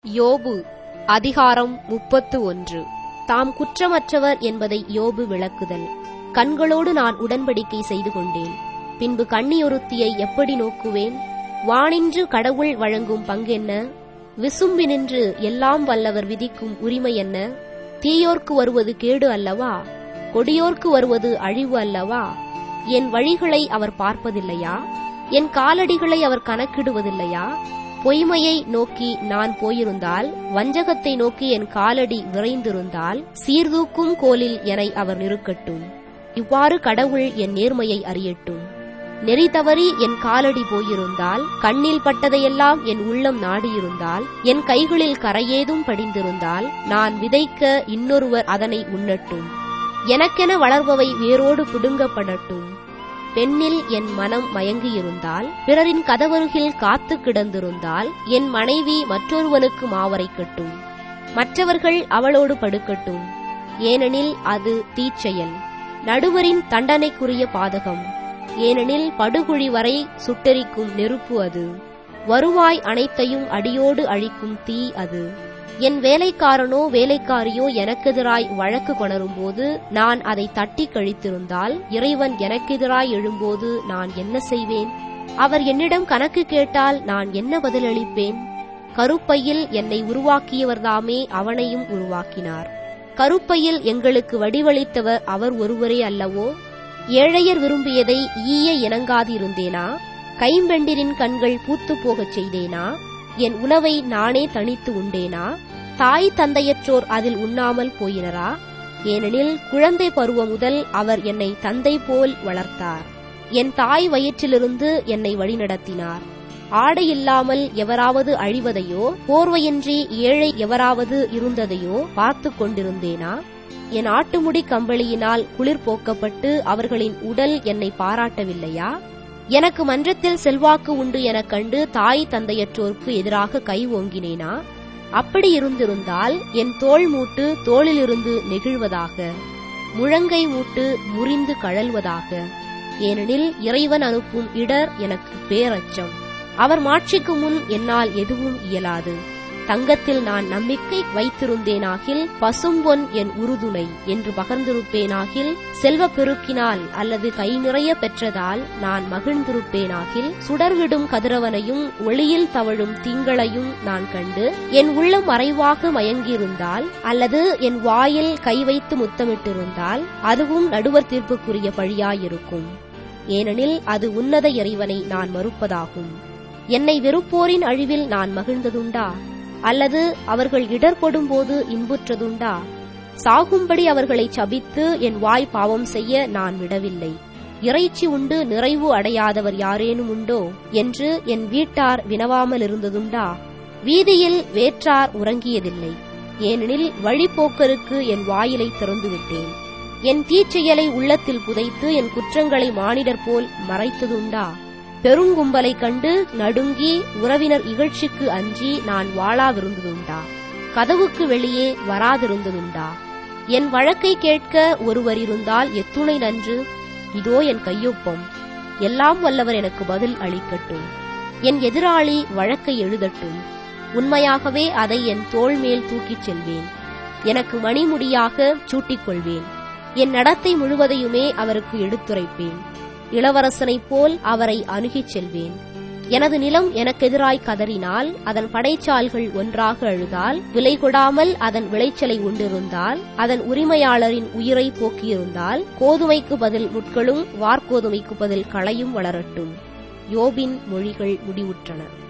யோபு அதிகாரம் முப்பத்து ஒன்று தாம் குற்றமற்றவர் என்பதை யோபு விளக்குதல் கண்களோடு நான் உடன்படிக்கை செய்து கொண்டேன் பின்பு கண்ணியொருத்தியை எப்படி நோக்குவேன் வானின்று கடவுள் வழங்கும் பங்கென்ன விசும்பினின்று எல்லாம் வல்லவர் விதிக்கும் உரிமை என்ன தீயோர்க்கு வருவது கேடு அல்லவா கொடியோர்க்கு வருவது அழிவு அல்லவா என் வழிகளை அவர் பார்ப்பதில்லையா என் காலடிகளை அவர் கணக்கிடுவதில்லையா பொய்மையை நோக்கி நான் போயிருந்தால் வஞ்சகத்தை நோக்கி என் காலடி விரைந்திருந்தால் சீர்தூக்கும் கோலில் என்னை அவர் நிறுக்கட்டும் இவ்வாறு கடவுள் என் நேர்மையை அறியட்டும் நெறி தவறி என் காலடி போயிருந்தால் கண்ணில் பட்டதையெல்லாம் என் உள்ளம் நாடியிருந்தால் என் கைகளில் கரையேதும் படிந்திருந்தால் நான் விதைக்க இன்னொருவர் அதனை உண்ணட்டும் எனக்கென வளர்பவை வேரோடு பிடுங்கப்படட்டும் பெண்ணில் என் மனம் மயங்கியிருந்தால் பிறரின் கதவருகில் காத்து கிடந்திருந்தால் என் மனைவி மற்றொருவனுக்கு மாவரைக்கட்டும் மற்றவர்கள் அவளோடு படுக்கட்டும் ஏனெனில் அது தீச்செயல் நடுவரின் தண்டனைக்குரிய பாதகம் ஏனெனில் படுகுழி வரை சுட்டெரிக்கும் நெருப்பு அது வருவாய் அனைத்தையும் அடியோடு அழிக்கும் தீ அது என் வேலைக்காரனோ வேலைக்காரியோ எனக்கெதிராய் வழக்கு கொணரும்போது நான் அதை தட்டி கழித்திருந்தால் இறைவன் எனக்கெதிராய் எழும்போது நான் என்ன செய்வேன் அவர் என்னிடம் கணக்கு கேட்டால் நான் என்ன பதிலளிப்பேன் கருப்பையில் என்னை உருவாக்கியவர்தாமே அவனையும் உருவாக்கினார் கருப்பையில் எங்களுக்கு வடிவளித்தவர் அவர் ஒருவரே அல்லவோ ஏழையர் விரும்பியதை ஈய இணங்காதிருந்தேனா கைம்பெண்டிரின் கண்கள் பூத்துப் போகச் செய்தேனா என் உணவை நானே தனித்து உண்டேனா தாய் தந்தையற்றோர் அதில் உண்ணாமல் போயினரா ஏனெனில் குழந்தை பருவம் முதல் அவர் என்னை தந்தை போல் வளர்த்தார் என் தாய் வயிற்றிலிருந்து என்னை வழிநடத்தினார் ஆடை இல்லாமல் எவராவது அழிவதையோ போர்வையின்றி ஏழை எவராவது இருந்ததையோ பார்த்து கொண்டிருந்தேனா என் ஆட்டுமுடி கம்பளியினால் குளிர் போக்கப்பட்டு அவர்களின் உடல் என்னை பாராட்டவில்லையா எனக்கு மன்றத்தில் செல்வாக்கு உண்டு எனக் கண்டு தாய் தந்தையற்றோர்க்கு எதிராக கை ஓங்கினேனா அப்படி இருந்திருந்தால் என் தோள் மூட்டு தோளிலிருந்து நெகிழ்வதாக முழங்கை மூட்டு முறிந்து கழல்வதாக ஏனெனில் இறைவன் அனுப்பும் இடர் எனக்கு பேரச்சம் அவர் மாட்சிக்கு முன் என்னால் எதுவும் இயலாது தங்கத்தில் நான் நம்பிக்கை வைத்திருந்தேனாகில் பசும்பொன் என் உறுதுணை என்று பகர்ந்திருப்பேனாகில் செல்வ பெருக்கினால் அல்லது கை நிறைய பெற்றதால் நான் மகிழ்ந்திருப்பேனாகில் சுடர்விடும் கதிரவனையும் ஒளியில் தவழும் திங்களையும் நான் கண்டு என் உள்ளம் மறைவாக மயங்கியிருந்தால் அல்லது என் வாயில் கை வைத்து முத்தமிட்டிருந்தால் அதுவும் நடுவர் தீர்ப்புக்குரிய பழியாயிருக்கும் ஏனெனில் அது உன்னத இறைவனை நான் மறுப்பதாகும் என்னை வெறுப்போரின் அழிவில் நான் மகிழ்ந்ததுண்டா அல்லது அவர்கள் இடர்படும்போது இன்புற்றதுண்டா சாகும்படி அவர்களை சபித்து என் வாய் பாவம் செய்ய நான் விடவில்லை இறைச்சி உண்டு நிறைவு அடையாதவர் யாரேனும் உண்டோ என்று என் வீட்டார் வினவாமல் இருந்ததுண்டா வீதியில் வேற்றார் உறங்கியதில்லை ஏனெனில் வழிப்போக்கருக்கு என் வாயிலை திறந்துவிட்டேன் என் தீச்செயலை உள்ளத்தில் புதைத்து என் குற்றங்களை மானிடர் போல் மறைத்ததுண்டா பெருங்கும்பலை கண்டு நடுங்கி உறவினர் இகழ்ச்சிக்கு அஞ்சி நான் வாழாவிருந்ததுண்டா கதவுக்கு வெளியே வராதிருந்ததுண்டா என் வழக்கை கேட்க ஒருவர் இருந்தால் எத்துணை நன்று இதோ என் கையொப்பம் எல்லாம் வல்லவர் எனக்கு பதில் அளிக்கட்டும் என் எதிராளி வழக்கை எழுதட்டும் உண்மையாகவே அதை என் தோள் மேல் தூக்கிச் செல்வேன் எனக்கு மணிமுடியாக சூட்டிக் கொள்வேன் என் நடத்தை முழுவதையுமே அவருக்கு எடுத்துரைப்பேன் இளவரசனைப் போல் அவரை அணுகிச் செல்வேன் எனது நிலம் எனக்கெதிராய் கதறினால் அதன் படைச்சால்கள் ஒன்றாக அழுதால் விலை கொடாமல் அதன் விளைச்சலை உண்டிருந்தால் அதன் உரிமையாளரின் உயிரை போக்கியிருந்தால் கோதுமைக்கு பதில் முட்களும் வார்கோதுமைக்கு பதில் களையும் வளரட்டும் யோபின் மொழிகள் முடிவுற்றன